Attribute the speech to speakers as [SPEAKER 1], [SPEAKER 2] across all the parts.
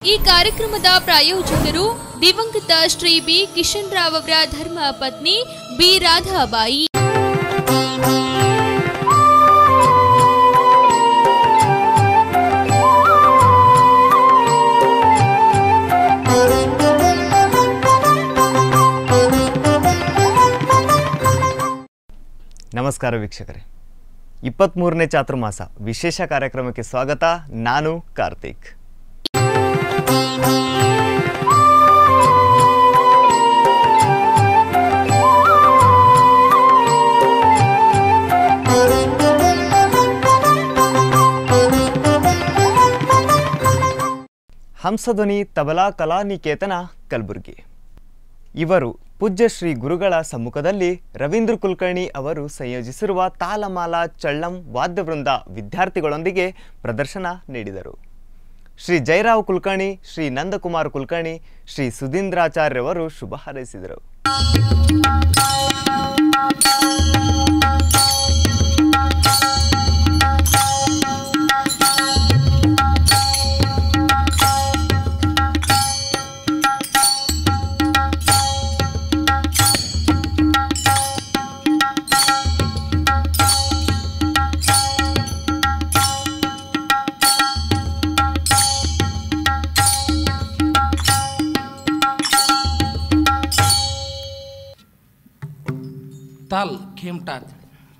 [SPEAKER 1] ಈ ಕಾರ್ಯಕ್ರಮದ ಪ್ರಾಯೋಜಕರು ದಿವಂಗತ ಶ್ರೀ ಬಿ ಕಿಶನ್ ರಾವ್ ಅವರ ಧರ್ಮ ಪತ್ನಿ ಬಿ ರಾಧಾಬಾಯಿ
[SPEAKER 2] ನಮಸ್ಕಾರ ವೀಕ್ಷಕರೇ ಇಪ್ಪತ್ತ್ಮೂರನೇ ಚಾತುರ್ಮಾಸ ವಿಶೇಷ ಕಾರ್ಯಕ್ರಮಕ್ಕೆ ಸ್ವಾಗತ ನಾನು ಕಾರ್ತಿಕ್ ಹಂಸಧ್ವನಿ ತಬಲಾ ಕಲಾನಿಕೇತನ ಕಲಬುರಗಿ ಇವರು ಪೂಜ್ಯ ಶ್ರೀ ಗುರುಗಳ ಸಮ್ಮುಖದಲ್ಲಿ ರವೀಂದ್ರ ಕುಲಕರ್ಣಿ ಅವರು ಸಂಯೋಜಿಸಿರುವ ತಾಲಮಾಲ ಚಳ್ಳಂ ವಾದ್ಯವೃಂದ ವಿದ್ಯಾರ್ಥಿಗಳೊಂದಿಗೆ ಪ್ರದರ್ಶನ ನೀಡಿದರು ಶ್ರೀ ಜಯರಾವ್ ಕುಲಕರ್ಣಿ ಶ್ರೀ ನಂದಕುಮಾರ್ ಕುಲಕರ್ಣಿ ಶ್ರೀ ಸುಧೀಂದ್ರಾಚಾರ್ಯವರು ಶುಭ ಹಾರೈಸಿದರು
[SPEAKER 3] ತಾಲ್ ಖೇಮ್ಟಾ ಅಂತೇಳಿ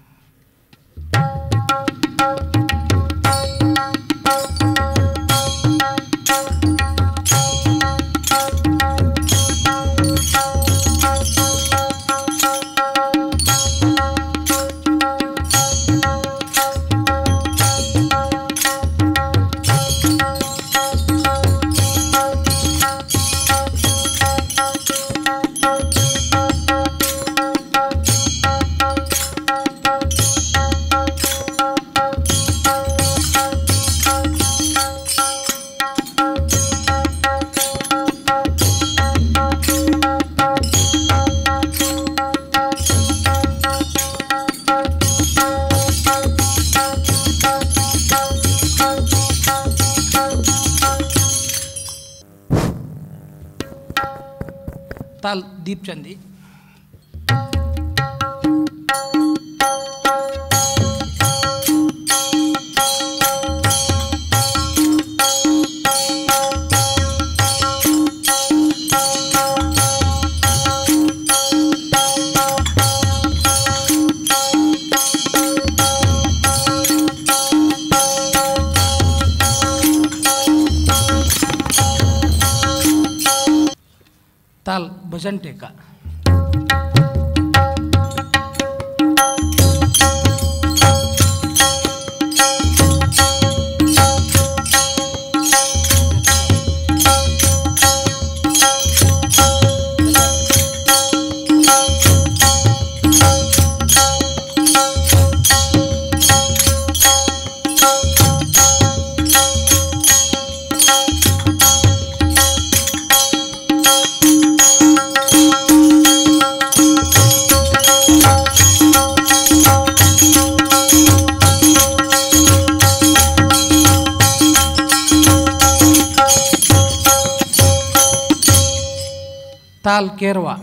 [SPEAKER 3] ತಾಲ್ ದೀಪ್ ಚಂದಿ ತಾಲ್ ಭಜನ್ ಟೇಕ ತಾಲ್ ಕೇರ್ವಾ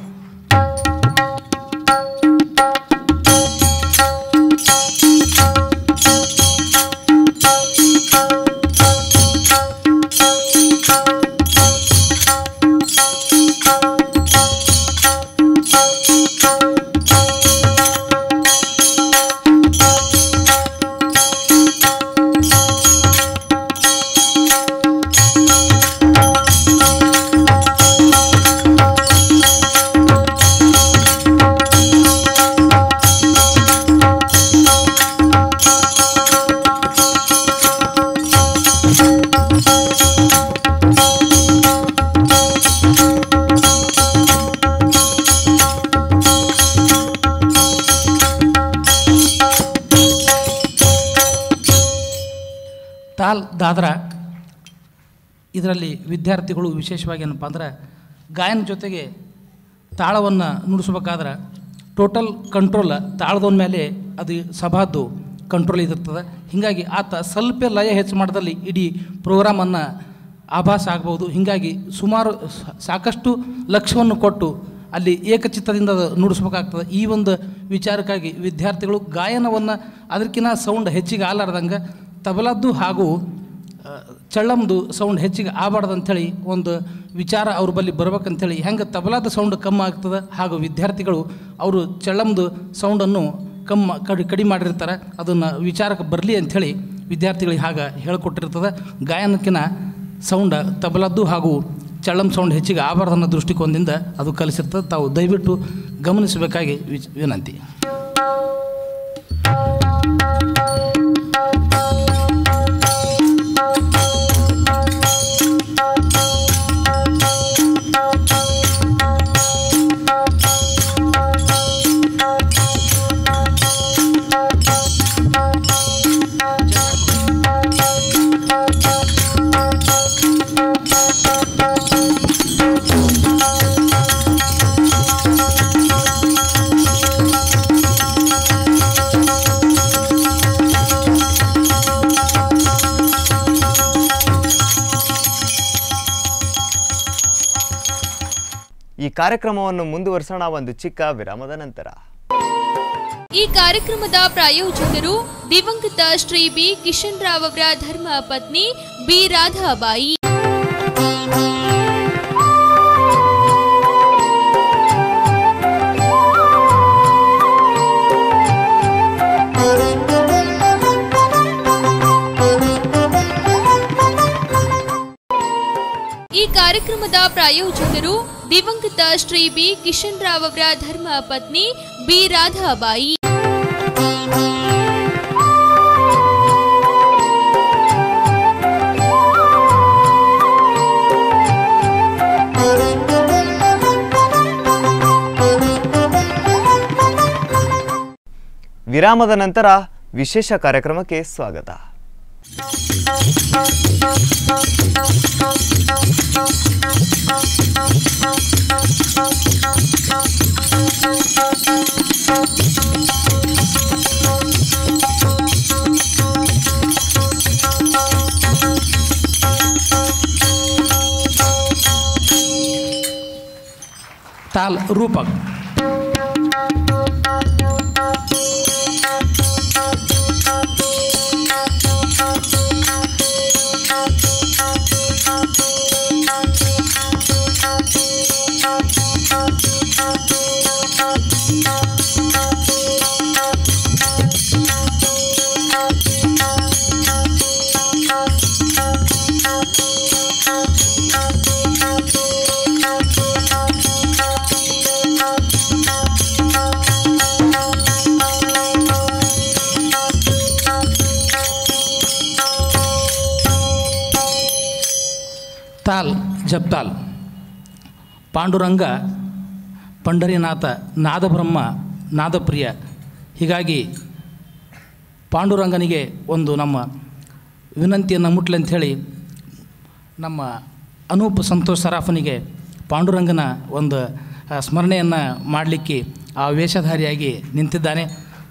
[SPEAKER 3] ತಾಲ್ ದಾದ್ರ ಇದರಲ್ಲಿ ವಿದ್ಯಾರ್ಥಿಗಳು ವಿಶೇಷವಾಗಿ ಏನಪ್ಪ ಅಂದ್ರೆ ಗಾಯನ ಜೊತೆಗೆ ತಾಳವನ್ನು ನುಡಿಸ್ಬೇಕಾದ್ರೆ ಟೋಟಲ್ ಕಂಟ್ರೋಲ್ ತಾಳದವನ ಮೇಲೆ ಅದು ಸಭಾದ್ದು ಕಂಟ್ರೋಲ್ ಇದಿರ್ತದೆ ಹೀಗಾಗಿ ಆತ ಸ್ವಲ್ಪ ಲಯ ಹೆಚ್ಚು ಮಾಡೋದಲ್ಲಿ ಇಡೀ ಪ್ರೋಗ್ರಾಮನ್ನು ಆಭಾಸ ಆಗ್ಬೋದು ಹೀಗಾಗಿ ಸುಮಾರು ಸ- ಸಾಕಷ್ಟು ಲಕ್ಷ್ಯವನ್ನು ಕೊಟ್ಟು ಅಲ್ಲಿ ಏಕಚಿತ್ತದಿಂದ ಅದು ನುಡಿಸ್ಬೇಕಾಗ್ತದೆ ಈ ಒಂದು ವಿಚಾರಕ್ಕಾಗಿ ವಿದ್ಯಾರ್ಥಿಗಳು ಗಾಯನವನ್ನು ಅದಕ್ಕಿಂತ ಸೌಂಡ್ ಹೆಚ್ಚಿಗೆ ಆಲಾರ್ದಂಗೆ ತಬಲದ್ದು ಹಾಗೂ ಆ, ಚಳ್ಳಮ್ದು ಸೌಂಡ್ ಹೆಚ್ಚಿಗೆ ಆಗಬಾರ್ದು ಅಂಥೇಳಿ ಒಂದು ವಿಚಾರ ಅವ್ರ ಬಳಿ ಬರ್ಬೇಕಂಥೇಳಿ ಹೆಂಗೆ ತಬಲಾದ ಸೌಂಡ್ ಕಮ್ಮಿ ಆಗ್ತದೆ ಹಾಗೂ ವಿದ್ಯಾರ್ಥಿಗಳು ಅವರು ಚಳ್ಳಮ್ದು ಸೌಂಡನ್ನು ಕಮ್ಮ ಕಡಿ ಕಡಿಮೆ ಮಾಡಿರ್ತಾರೆ ಅದನ್ನು ವಿಚಾರಕ್ಕೆ ಬರಲಿ ಅಂಥೇಳಿ ವಿದ್ಯಾರ್ಥಿಗಳಿಗೆ ಹಾಗೆ ಹೇಳ್ಕೊಟ್ಟಿರ್ತದೆ ಗಾಯನಕ್ಕಿಂತ ಸೌಂಡ ತಬಲದ್ದು ಹಾಗೂ ಚಳ್ಳಮ್ ಸೌಂಡ್ ಹೆಚ್ಚಿಗೆ ಆಗಬಾರ್ದು ಅನ್ನೋ ದೃಷ್ಟಿಕೋನದಿಂದ ಅದು ಕಲಿಸಿರ್ತದೆ ತಾವು ದಯವಿಟ್ಟು ಗಮನಿಸಬೇಕಾಗಿ ವಿಚ್ ವಿನಂತಿ
[SPEAKER 2] ಈ ಕಾರ್ಯಕ್ರಮವನ್ನು ಮುಂದುವರಿಸೋಣ ಒಂದು ಚಿಕ್ಕ ವಿರಾಮದ ನಂತರ
[SPEAKER 1] ಈ ಕಾರ್ಯಕ್ರಮದ ಪ್ರಾಯೋಜಕರು ದಿವಂಗತ ಶ್ರೀ ಬಿ ಕಿಶನ್ ರಾವ್ ಅವರ ಧರ್ಮ ಪತ್ನಿ ಬಿ ರಾಧಾಬಾಯಿ ಈ ಕಾರ್ಯಕ್ರಮದ ಪ್ರಾಯೋಜಕರು ದಿವಂಗತ ಶ್ರೀ ಬಿ ಕಿಶನ್ ರಾವ್ ಅವರ ಧರ್ಮ ಪತ್ನಿ ಬಿ ರಾಧಾಬಾಯಿ
[SPEAKER 2] ವಿರಾಮದ ನಂತರ ವಿಶೇಷ ಕಾರ್ಯಕ್ರಮಕ್ಕೆ ಸ್ವಾಗತ
[SPEAKER 3] ತಾಲ್ ರೂಪಕ್ ತಾಲ್ ಜಪ್ತಾಲ್ ಪಾಂಡುರಂಗ ಪಂಡರಿನಾಥ ನಾದಬ್ರಹ್ಮ ನಾದಪ್ರಿಯ ಹೀಗಾಗಿ ಪಾಂಡುರಂಗನಿಗೆ ಒಂದು ನಮ್ಮ ವಿನಂತಿಯನ್ನು ಮುಟ್ಲಿ ಅಂಥೇಳಿ ನಮ್ಮ ಅನೂಪ್ ಸಂತೋಷ್ ಸರಾಫನಿಗೆ ಪಾಂಡುರಂಗನ ಒಂದು ಆ, ಸ್ಮರಣೆಯನ್ನು ಮಾಡಲಿಕ್ಕೆ ಆ ವೇಷಧಾರಿಯಾಗಿ ನಿಂತಿದ್ದಾನೆ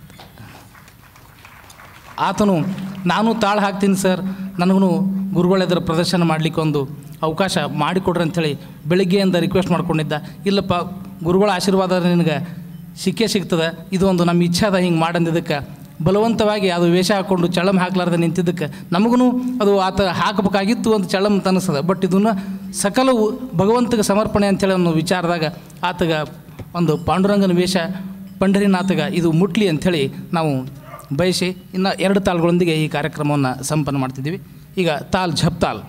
[SPEAKER 3] ಆತನು ನಾನು ತಾಳು ಹಾಕ್ತೀನಿ ಸರ್ ನನಗೂ ಗುರುಗಳೆದರ ಪ್ರದರ್ಶನ ಮಾಡಲಿಕ್ಕೆ ಒಂದು ಅವಕಾಶ ಮಾಡಿಕೊಡ್ರಿ ಅಂಥೇಳಿ ಬೆಳಿಗ್ಗೆಯಿಂದ ರಿಕ್ವೆಸ್ಟ್ ಮಾಡ್ಕೊಂಡಿದ್ದ ಇಲ್ಲಪ್ಪ ಗುರುಗಳ ಆಶೀರ್ವಾದ ನಿನಗೆ ಸಿಕ್ಕೇ ಸಿಗ್ತದೆ ಇದು ಒಂದು ನಮ್ಮ ಇಚ್ಛಾದ ಹಿಂಗೆ ಮಾಡಂದಿದ್ದಕ್ಕೆ ಬಲವಂತವಾಗಿ ಅದು ವೇಷ ಹಾಕ್ಕೊಂಡು ಚಳಮ್ ಹಾಕ್ಲಾರ್ದೆ ನಿಂತಿದ್ದಕ್ಕೆ ನಮಗೂ ಅದು ಆತ ಹಾಕಬೇಕಾಗಿತ್ತು ಅಂತ ಚಳಮ್ ತನಿಸ್ತದೆ ಬಟ್ ಇದನ್ನು ಸಕಲವು ಭಗವಂತಗೆ ಸಮರ್ಪಣೆ ಅಂಥೇಳಿ ಅನ್ನೋ ವಿಚಾರದಾಗ ಆತಗ ಒಂದು ಪಾಂಡುರಂಗನ ವೇಷ ಪಂಡರಿನಾಥಗ ಇದು ಮುಟ್ಲಿ ಅಂಥೇಳಿ ನಾವು ಬಯಸಿ ಇನ್ನು ಎರಡು ತಾಳ್ಗಳೊಂದಿಗೆ ಈ ಕಾರ್ಯಕ್ರಮವನ್ನು ಸಂಪನ್ನ ಮಾಡ್ತಿದ್ದೀವಿ ಈಗ ತಾಲ್ ಝಪ್ತಾಲ್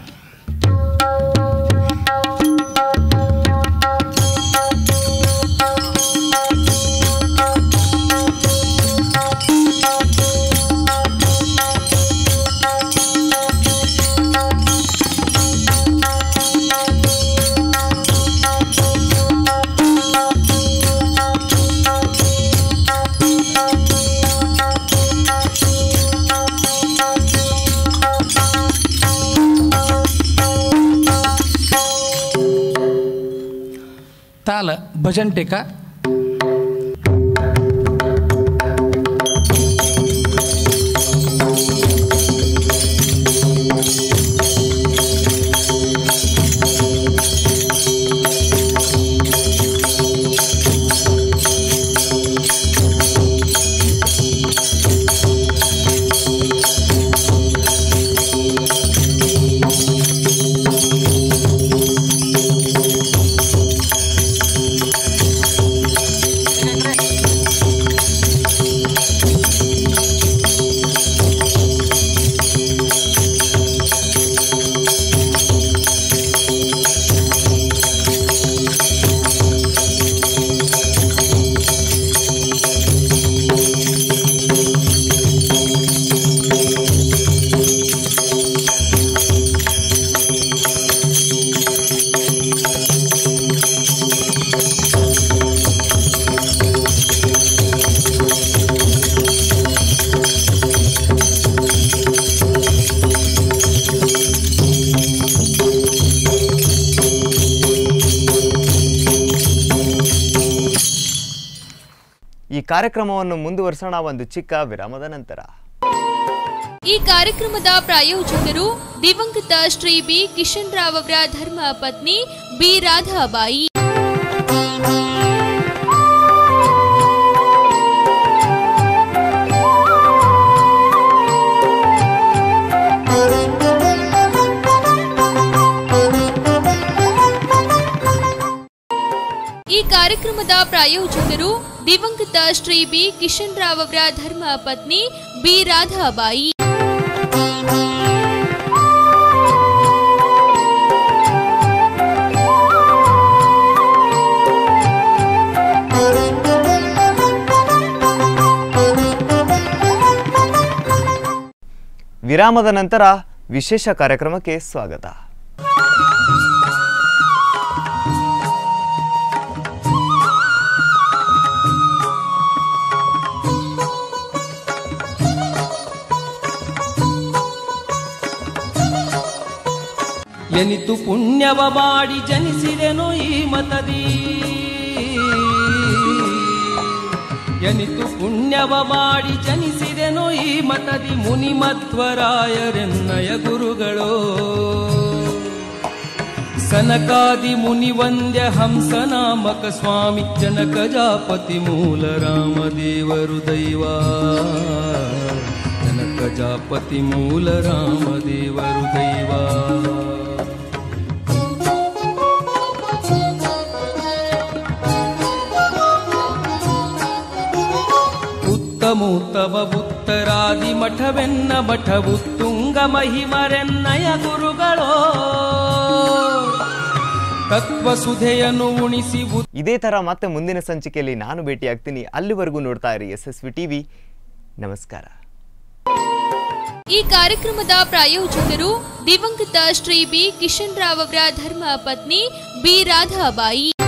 [SPEAKER 3] ತಾಲ ಭಜಂಟಿಕ
[SPEAKER 2] ಈ ಕಾರ್ಯಕ್ರಮವನ್ನು ಮುಂದುವರಿಸೋಣ ಒಂದು ಚಿಕ್ಕ ವಿರಾಮದ ನಂತರ
[SPEAKER 1] ಈ ಕಾರ್ಯಕ್ರಮದ ಪ್ರಾಯೋಜಕರು ದಿವಂಗತ ಶ್ರೀ ಬಿ ಕಿಶನ್ ರಾವ್ ಅವರ ಧರ್ಮ ಪತ್ನಿ ಬಿ ರಾಧಾಬಾಯಿ ಈ ಕಾರ್ಯಕ್ರಮದ ಪ್ರಾಯೋಜಕರು ದಿವಂಗತ ಶ್ರೀ ಬಿ ಕಿಶನ್ ರಾವ್ ಅವರ ಧರ್ಮ ಪತ್ನಿ ಬಿ ರಾಧಾಬಾಯಿ
[SPEAKER 2] ವಿರಾಮದ ನಂತರ ವಿಶೇಷ ಕಾರ್ಯಕ್ರಮಕ್ಕೆ ಸ್ವಾಗತ
[SPEAKER 4] ಎನಿತು ಪುಣ್ಯವ ಮಾಡಿ ಜನಿಸಿದೆನು ಈ ಮತದಿ ಎನಿತು ಪುಣ್ಯವ ಮಾಡಿ ಜನಿಸಿದೆನು ಈ ಮತದಿ ಮುನಿಮಧ್ವರಾಯರೆನ್ನಯ ಗುರುಗಳು ಸನಕಾದಿ ಮುನಿವಂದ್ಯ ಹಂಸನಾಮಕ ಸ್ವಾಮಿ ಜನಕ ಜಾಪತಿ ಮೂಲ ರಾಮದೇವರು ದೈವ ಜನಕ ಜಾಪತಿ ಮೂಲ ರಾಮದೇವರು ದೈವ ಉತ್ತಮೋತ್ತಮ ಉತ್ತರಾದಿ ಮಠವೆನ್ನ ಮಠವು ತುಂಗ ಮಹಿಮರೆನ್ನಯ ಗುರುಗಳೋ ತತ್ವ ಸುಧೆಯನ್ನು ಉಣಿಸಿ ಉತ್-
[SPEAKER 2] ಇದೇ ಥರ ಮತ್ತೆ ಮುಂದಿನ ಸಂಚಿಕೆಯಲ್ಲಿ ನಾನು ಭೇಟಿಯಾಗ್ತೀನಿ ಅಲ್ಲಿವರೆಗೂ ನೋಡ್ತಾ ಇರಿ S S V T V ನಮಸ್ಕಾರ
[SPEAKER 1] ಈ ಕಾರ್ಯಕ್ರಮದ ಪ್ರಾಯೋಜಕರು ದಿವಂಗತ ಶ್ರೀ ಬಿ ಕಿಶನ್ ರಾವ್ ಅವರ ಧರ್ಮ ಪತ್ನಿ ಬಿ ರಾಧಾಬಾಯಿ